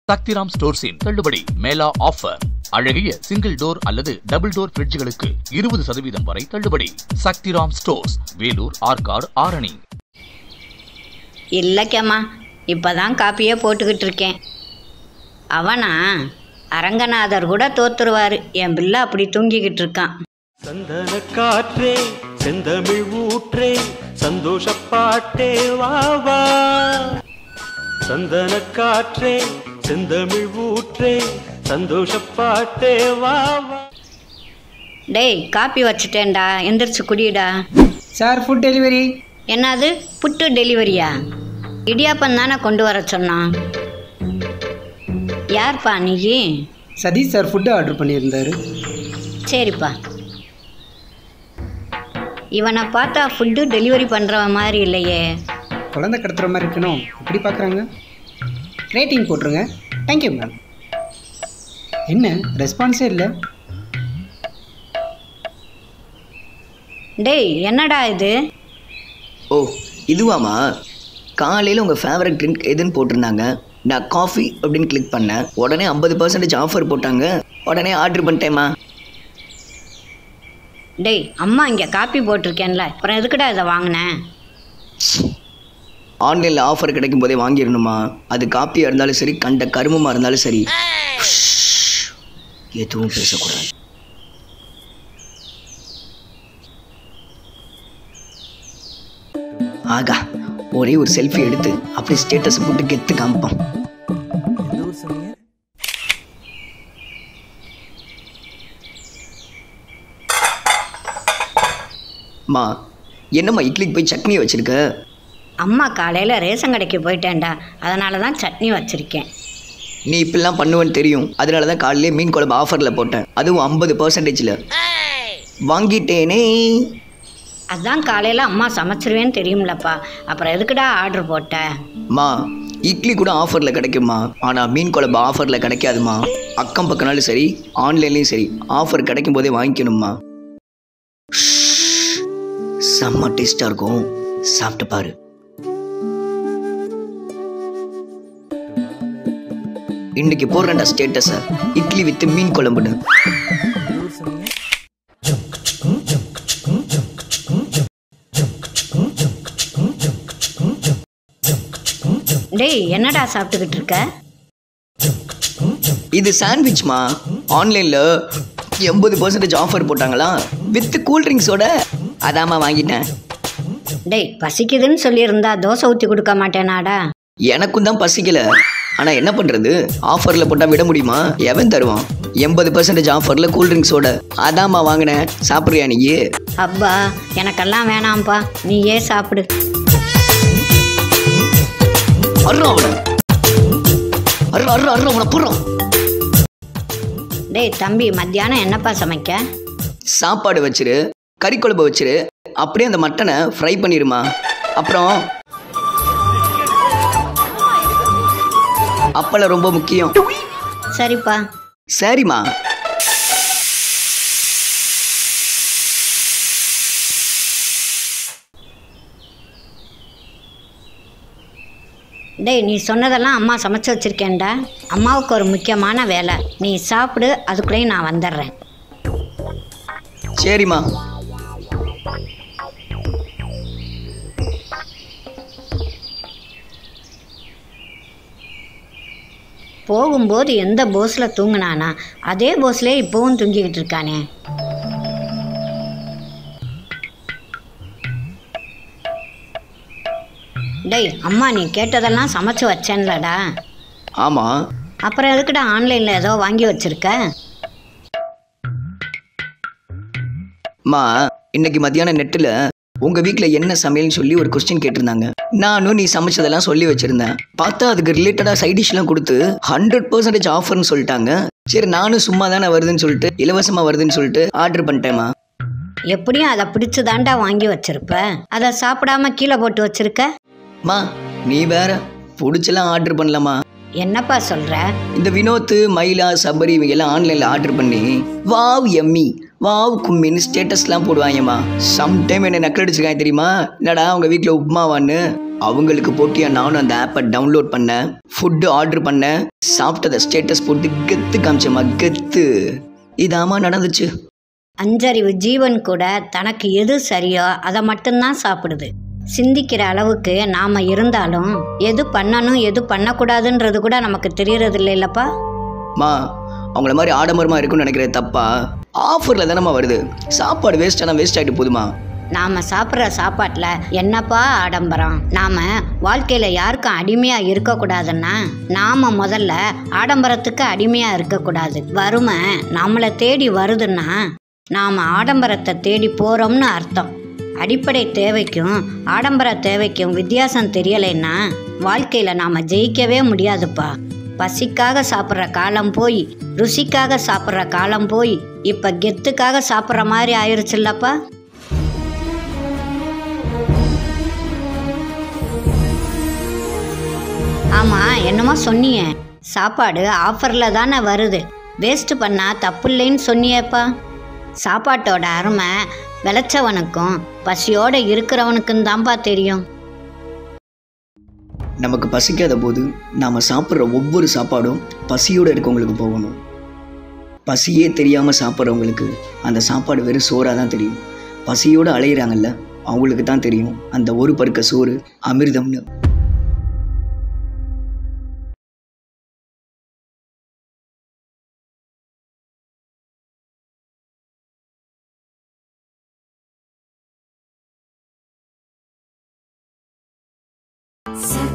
சக்திராம் ஸ்டோர்ஸின் தள்ளுபடி மேலா ஆஃபர் அழகிய single door அல்லது டபுள் டோர் ஃபிரிட்ஜ்களுக்கு இருபது சதவீதம் வரை தள்ளுபடி சக்திராம் ஸ்டோர்ஸ் வேலூர் ஆற்காடு ஆரணி இல்லைக்கம்மா இப்போ தான் காப்பியே போட்டுக்கிட்டு இருக்கேன் அவனா அரங்கநாதர் கூட தோத்துருவார் என் பிள்ளை அப்படி தூங்கிக்கிட்டு இருக்கான் சந்தன காற்றே செந்தமிழ் ஊற்றே சந்தோஷப்பாட்டே வா வா சந்தன காற்றே செந்தமிழ் ஊற்றே சந்தோஷப்பாட்டே வா வா டேய் காப்பி வச்சுட்டேன்டா எந்திரிச்சு குடிடா சார் ஃபுட் டெலிவரி என்னது புட்டு டெலிவரியா இடியாப்பம் தானே கொண்டு வர சொன்னான் யார்ப்பா நீ சதீஷ் சார் ஃபுட்டு ஆர்டர் பண்ணியிருந்தாரு சரிப்பா இவனை பார்த்தா ஃபுட்டு டெலிவரி பண்ணுறவன் மாதிரி இல்லையே குழந்தை கடத்துற மாதிரி இருக்கணும் எப்படி பார்க்குறாங்க ரேட்டிங் போட்டுருங்க தேங்க்யூ மேம் என்ன ரெஸ்பான்ஸே இல்லை டேய் என்னடா இது ஓ இதுவாமா காலையில் உங்கள் ஃபேவரட் ட்ரிங்க் எதுன்னு போட்டிருந்தாங்க நான் காஃபி அப்படின்னு கிளிக் பண்ணேன் உடனே ஐம்பது பர்சன்டேஜ் ஆஃபர் போட்டாங்க உடனே ஆர்டர் பண்ணிட்டேம்மா டேய் அம்மா இங்கே காப்பி போட்டிருக்கேன்ல அப்புறம் எதுக்குடா இதை வாங்கினேன் ஆன்லைனில் ஆஃபர் கிடைக்கும் போதே வாங்கிடணுமா அது காப்பியாக இருந்தாலும் சரி கண்ட கருமமாக இருந்தாலும் சரி எதுவும் பேசக்கூடாது ஆகா ஒரே ஒரு செல்ஃபி எடுத்து அப்படியே ஸ்டேட்டஸ் போட்டு கெத்து காமிப்போம் மா என்னம்மா இட்லிக்கு போய் சட்னி வச்சிருக்க அம்மா காலையில் ரேஷன் கடைக்கு போயிட்டேன்டா அதனால தான் சட்னி வச்சுருக்கேன் நீ இப்படிலாம் பண்ணுவேன்னு தெரியும் அதனால தான் காலையிலே மீன் குழம்பு ஆஃபரில் போட்டேன் அதுவும் ஐம்பது பர்சன்டேஜில் வாங்கிட்டேனே அதான் காலையில் அம்மா சமைச்சிருவேன்னு தெரியும்லப்பா அப்புறம் எதுக்குடா ஆர்டர் போட்ட மா இட்லி கூட ஆஃபரில் கிடைக்குமா ஆனால் மீன் குழம்பு ஆஃபரில் கிடைக்காதுமா அக்கம் பக்கம்னாலும் சரி ஆன்லைன்லேயும் சரி ஆஃபர் கிடைக்கும் போதே வாங்கிக்கணுமா செம்ம டேஸ்டாக இருக்கும் சாப்பிட்டு பாரு இன்னைக்கு போடுறேன்டா ஸ்டேட்டஸை இட்லி வித்து மீன் குழம்புன்னு டேய் என்னடா சாப்பிட்டுக்கிட்டு இருக்க இது சாண்ட்விச்மா ஆன்லைனில் எண்பது பர்சன்டேஜ் ஆஃபர் போட்டாங்களா வித் கூல்ட்ரிங்க்ஸோட அதாம்மா வாங்கிட்டேன் டேய் பசிக்குதுன்னு சொல்லியிருந்தா தோசை ஊற்றி கொடுக்க மாட்டேனாடா எனக்கும் தான் பசிக்கல ஆனால் என்ன பண்ணுறது ஆஃபரில் போட்டால் விட முடியுமா எவன் தருவான் எண்பது பர்சன்டேஜ் ஆஃபரில் கூல்ட்ரிங்க்ஸோட அதாம்மா வாங்கினேன் சாப்பிட்றியா நீ அப்பா எனக்கெல்லாம் வேணாம்ப்பா நீயே சாப்பிடு அர்றா அவனை அர்றா அர்றா அர்றா அவனை போடுறான் டேய் தம்பி மத்தியானம் என்னப்பா சமைக்க சாப்பாடு வச்சிரு கறி குழம்பு வச்சிரு அப்படியே அந்த மட்டனை ஃப்ரை பண்ணிருமா அப்புறம் அப்பளம் ரொம்ப முக்கியம் சரிப்பா சரிம்மா டேய் நீ சொன்னதெல்லாம் அம்மா சமைச்சு வச்சிருக்கேன்டா அம்மாவுக்கு ஒரு முக்கியமான வேலை நீ சாப்பிடு அதுக்குள்ளேயும் நான் வந்துடுறேன் சரிம்மா போகும்போது எந்த போஸில் தூங்குனானா அதே போஸ்லேயே இப்போவும் தூங்கிக்கிட்டு இருக்கானே டேய் அம்மா நீ கேட்டதெல்லாம் சமைச்சு வச்சேன்லடா ஆமாம் அப்புறம் எதுக்குடா ஆன்லைனில் ஏதோ வாங்கி வச்சிருக்க அம்மா இன்னைக்கு மத்தியானம் நெட்டில் உங்கள் வீட்டில் என்ன சமையல்னு சொல்லி ஒரு கொஸ்டின் கேட்டிருந்தாங்க நானும் நீ சமைச்சதெல்லாம் சொல்லி வச்சுருந்தேன் பார்த்தா அதுக்கு ரிலேட்டடாக சைட் டிஷ்லாம் கொடுத்து ஹண்ட்ரட் பர்சன்டேஜ் ஆஃபர்னு சொல்லிட்டாங்க சரி நானும் சும்மா தானே வருதுன்னு சொல்லிட்டு இலவசமாக வருதுன்னு சொல்லிட்டு ஆர்டர் பண்ணிட்டேம்மா எப்படியும் அதை பிடிச்சு தாண்டா வாங்கி வச்சிருப்ப அதை சாப்பிடாம கீழே போட்டு வச்சிருக்க மா நீ வேற பிடிச்செல்லாம் ஆர்டர் பண்ணலாமா என்னப்பா சொல்ற இந்த வினோத்து மயிலா சபரி இவங்க எல்லாம் ஆன்லைனில் ஆர்டர் பண்ணி வாவ் எம்மி வாவ் கும்மின்னு ஸ்டேட்டஸ்லாம் போடுவாங்கம்மா சம்டைம் என்ன நக்கல் அடிச்சிருக்காங்க தெரியுமா என்னடா உங்கள் வீட்டில் உப்புமாவான்னு அவங்களுக்கு போட்டியா நானும் அந்த ஆப்பை டவுன்லோட் பண்ணேன் ஃபுட்டு ஆர்டர் பண்ணேன் சாப்பிட்டதை ஸ்டேட்டஸ் போட்டு கெத்து காமிச்சேம்மா கெத்து இதாம்மா நடந்துச்சு அஞ்சறிவு ஜீவன் கூட தனக்கு எது சரியோ அதை மட்டும்தான் சாப்பிடுது சிந்திக்கிற அளவுக்கு நாம இருந்தாலும் எது பண்ணணும் எது பண்ணக்கூடாதுன்றது கூட நமக்கு தெரியறது இல்லைல்லப்பா மா அவங்கள மாதிரி ஆடம்பரமாக இருக்கும்னு நினைக்கிறேன் தப்பா ஆஃபரில் தானம்மா வருது சாப்பாடு வேஸ்ட் ஆனால் வேஸ்ட் ஆகிட்டு போதுமா நாம சாப்பிட்ற சாப்பாட்டில் என்னப்பா ஆடம்பரம் நாம வாழ்க்கையில யாருக்கும் அடிமையா இருக்கக்கூடாதுன்னா நாம முதல்ல ஆடம்பரத்துக்கு அடிமையா இருக்கக்கூடாது வறுமை நம்மளை தேடி வருதுன்னா நாம ஆடம்பரத்தை தேடி போறோம்னு அர்த்தம் அடிப்படை தேவைக்கும் ஆடம்பர தேவைக்கும் வித்தியாசம் தெரியலைன்னா வாழ்க்கையில நாம ஜெயிக்கவே முடியாதுப்பா பசிக்காக சாப்பிட்ற காலம் போய் ருசிக்காக சாப்பிட்ற காலம் போய் இப்ப கெத்துக்காக சாப்பிட்ற மாதிரி ஆயிருச்சுல்லப்பா ஆமா என்னமோ சொன்னியே சாப்பாடு ஆஃபரில் தானே வருது வேஸ்ட் பண்ணா தப்பு இல்லைன்னு சொன்னியேப்பா சாப்பாட்டோட அருமை விளைச்சவனுக்கும் பசியோட இருக்கிறவனுக்கும் தான்ப்பா தெரியும் நமக்கு பசிக்காத போது நாம் சாப்பிட்ற ஒவ்வொரு சாப்பாடும் பசியோடு இருக்கவங்களுக்கு போகணும் பசியே தெரியாமல் சாப்பிட்றவங்களுக்கு அந்த சாப்பாடு வெறும் சோறாக தான் தெரியும் பசியோடு அலையிறாங்கல்ல அவங்களுக்கு தான் தெரியும் அந்த ஒரு பருக்க சோறு அமிர்தம்னு Sa